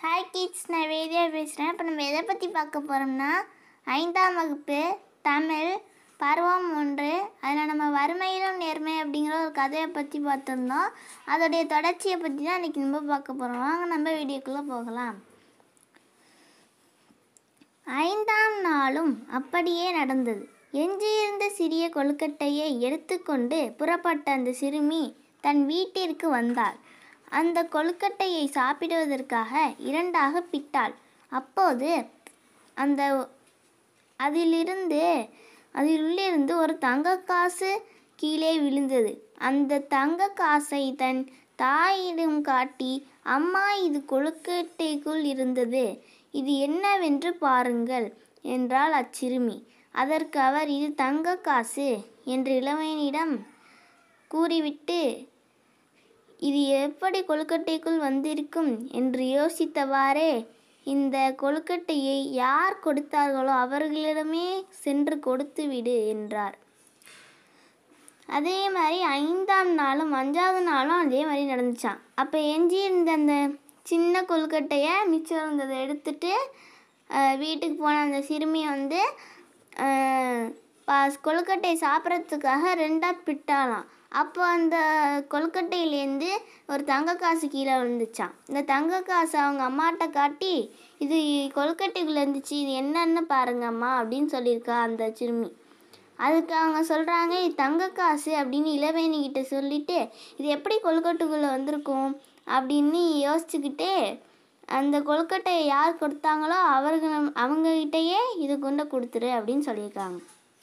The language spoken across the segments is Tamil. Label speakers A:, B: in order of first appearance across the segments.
A: ஹாய் கிட்ஸ் நான் வேதியா பேசுகிறேன் இப்போ நம்ம எதை பற்றி பார்க்க போகிறோம்னா ஐந்தாம் வகுப்பு தமிழ் பருவம் ஒன்று அதில் நம்ம வறுமையிலும் நேர்மை அப்படிங்கிற ஒரு கதையை பற்றி பார்த்துருந்தோம் அதோடைய தொடர்ச்சியை பற்றி தான் இன்றைக்கி நம்ம பார்க்க போகிறோம் வாங்க நம்ம வீடியோக்குள்ளே போகலாம் ஐந்தாம் நாளும் அப்படியே நடந்தது எஞ்சியிருந்த சிறிய கொழுக்கட்டையை எடுத்துக்கொண்டு புறப்பட்ட அந்த சிறுமி தன் வீட்டிற்கு வந்தாள் அந்த கொழுக்கட்டையை சாப்பிடுவதற்காக இரண்டாக பிட்டாள் அப்போது அந்த அதிலிருந்து அதிலுள்ளிருந்து ஒரு தங்க காசு கீழே விழுந்தது அந்த தங்க காசை தன் தாயிடம் காட்டி அம்மா இது கொழுக்கட்டைக்குள் இருந்தது இது என்னவென்று பாருங்கள் என்றாள் அச்சிறுமி அதற்கு அவர் இது தங்க காசு என்று இளவனிடம் கூறிவிட்டு இது எப்படி கொழுக்கட்டைக்குள் வந்திருக்கும் என்று யோசித்தவாறே இந்த கொழுக்கட்டையை யார் கொடுத்தார்களோ அவர்களிடமே சென்று கொடுத்து விடு என்றார் அதே மாதிரி ஐந்தாம் நாளும் அஞ்சாவது நாளும் அதே மாதிரி நடந்துச்சான் அப்போ எஞ்சி இருந்த அந்த சின்ன கொழுக்கட்டையை மிச்சம் இருந்ததை எடுத்துட்டு அஹ், வீட்டுக்கு போன அந்த சிறுமி வந்து அஹ், பா- கொழுக்கட்டை சாப்பிட்றதுக்காக ரெண்டாக பிட்டாலாம் அப்போ அந்த கொழுக்கட்டையிலேருந்து ஒரு தங்க காசு கீழே விழுந்துச்சான் இந்த தங்க காசு அவங்க அம்மாட்ட காட்டி இது கொழுக்கட்டைக்குள்ளே இருந்துச்சு இது என்னன்னு பாருங்க அம்மா அப்படின்னு சொல்லியிருக்கா அந்த சிறுமி அதுக்கு அவங்க சொல்கிறாங்க இது தங்க காசு அப்படின்னு இளவேணிக்கிட்ட சொல்லிட்டு இது எப்படி கொழுக்கட்டைக்குள்ளே வந்திருக்கும் அப்படின்னு யோசிச்சுக்கிட்டே அந்த கொழுக்கட்டையை யார் கொடுத்தாங்களோ அவர்கள் அவங்கக்கிட்டேயே இது கொண்டு கொடுத்துரு அப்படின்னு சொல்லியிருக்காங்க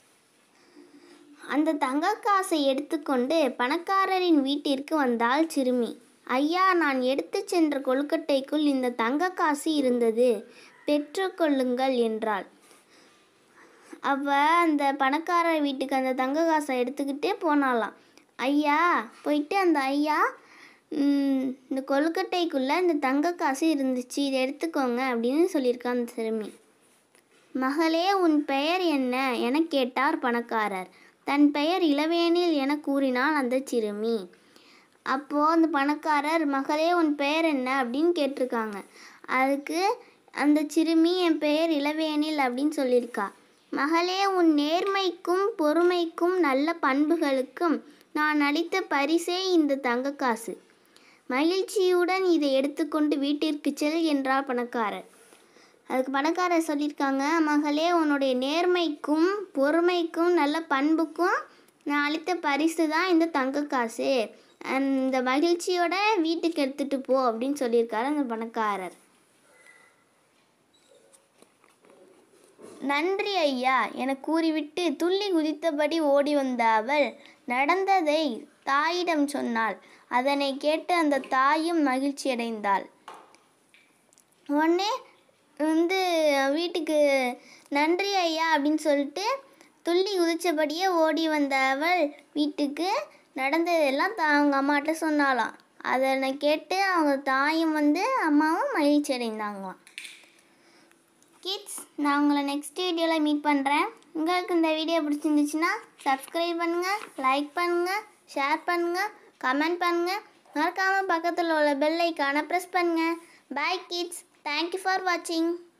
A: அந்த தங்க காசை எடுத்துக்கொண்டு பணக்காரரின் வீட்டிற்கு வந்தாள் சிறுமி ஐயா நான் எடுத்துச் சென்ற கொழுக்கட்டைக்குள் இந்த தங்க காசு இருந்தது பெற்றுக்கொள்ளுங்கள் என்றாள் அவ அந்த பணக்காரர் வீட்டுக்கு அந்த தங்க காசை எடுத்துக்கிட்டே போனாலாம் ஐயா போயிட்டு அந்த ஐயா "ம், இந்த கொழுக்கட்டைக்குள்ளே இந்த தங்க காசு இருந்துச்சு இதை எடுத்துக்கோங்க அப்படின்னு சொல்லியிருக்கா அந்த சிறுமி மகளே உன் பெயர் என்ன என கேட்டார் பணக்காரர் தன் பெயர் இளவேனில் என கூறினாள் அந்த சிறுமி அப்போது அந்த பணக்காரர் மகளே உன் பெயர் என்ன அப்படின்னு கேட்டிருக்காங்க அதுக்கு அந்த சிறுமி என் பெயர் இளவேனில் அப்படின்னு சொல்லியிருக்கா மகளே உன் நேர்மைக்கும் பொறுமைக்கும் நல்ல பண்புகளுக்கும் நான் அளித்த பரிசே இந்த தங்க காசு மகிழ்ச்சியுடன் இதை எடுத்துக்கொண்டு வீட்டிற்கு செல் என்றார் பணக்காரர் அதுக்கு பணக்காரர் சொல்லியிருக்காங்க மகளே உன்னுடைய நேர்மைக்கும் பொறுமைக்கும் நல்ல பண்புக்கும் நான் அளித்த பரிசு தான் இந்த தங்க காசு அந்த மகிழ்ச்சியோட வீட்டுக்கு எடுத்துட்டு போ அப்படின்னு சொல்லியிருக்காரு அந்த பணக்காரர் நன்றி ஐயா என கூறிவிட்டு துள்ளி குதித்தபடி ஓடி வந்த அவள் நடந்ததை தாயிடம் சொன்னாள் அதனை கேட்டு அந்த தாயும் மகிழ்ச்சியடைந்தாள் உடனே வந்து வீட்டுக்கு நன்றி ஐயா அப்படின்னு சொல்லிட்டு துள்ளி குதிச்சபடியே ஓடி வந்த அவள் வீட்டுக்கு நடந்ததெல்லாம் தா அவங்க அம்மாட்ட சொன்னாலாம் அதனை கேட்டு அவங்க தாயும் வந்து அம்மாவும் மகிழ்ச்சி அடைந்தாங்களாம் கிட்ஸ் நான் உங்களை நெக்ஸ்ட் வீடியோவில் மீட் பண்ணுறேன் உங்களுக்கு இந்த வீடியோ பிடிச்சிருந்துச்சுன்னா சப்ஸ்கிரைப் பண்ணுங்கள் லைக் பண்ணுங்கள் ஷேர் பண்ணுங்கள் கமெண்ட் பண்ணுங்கள் மறக்காமல் பக்கத்தில் உள்ள பெல் ஐக்கானை ப்ரெஸ் பண்ணுங்கள் பாய் கிட்ஸ் தேங்க்யூ ஃபார் வாட்சிங்